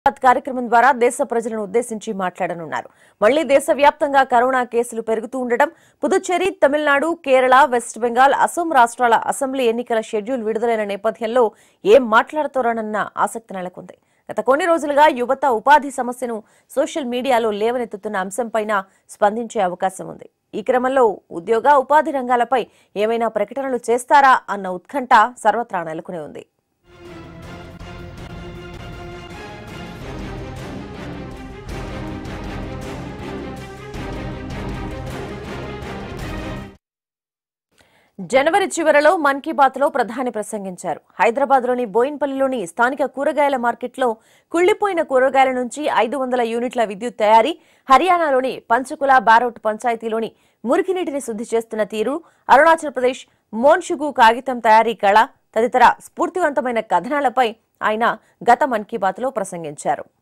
bath కార్యక్రమం ద్వారా దేశ ప్రజలను ఉద్దేశించి మాట్లాడనున్నారు మళ్లీ దేశవ్యాప్తంగా కరోనా కేసులు పెరుగుతూ ఉండడం పుదుచ్చేరి తమిళనాడు కేరళ వెస్ట్ బెంగాల్ అసోం రాష్ట్రాల అసెంబ్లీ ఎన్నికల షెడ్యూల్ విడుదలైన నేపథ్యంలో ఏం మాట్లాడతారోనన్న ఆసక్తి నెలకొంది గత కొన్ని రోజులుగా యువత ఉపాధి సమస్యను సోషల్ మీడియాలో లేవనెత్తుతున్న అంశంపైన స్పందించే అవకాశం ఉంది ఈ క్రమంలో ఉద్యోగ ఉపాధి రంగాలపై ఏమైనా ప్రకటనలు చేస్తారా అన్న ఉత్కంఠ సర్వత్రా నెలకొని ఉంది జనవరి చివరలో మన్ కీ బాత్ లో ప్రధాని ప్రసంగించారు హైదరాబాద్ లోని బోయిన్పల్లిలోని స్థానిక కూరగాయల మార్కెట్లో కుళ్లిపోయిన కూరగాయల నుంచి ఐదు వందల యూనిట్ల విద్యుత్ తయారీ హర్యానాలోని పంచకుల బారోట్ పంచాయతీలోని మురికినీటిని శుద్ధి చేస్తున్న తీరు అరుణాచల్ ప్రదేశ్ మోన్షుగు కాగితం తయారీ కళ తదితర స్ఫూర్తివంతమైన కథనాలపై ఆయన గత మన్ కీ బాత్ లో ప్రసంగించారు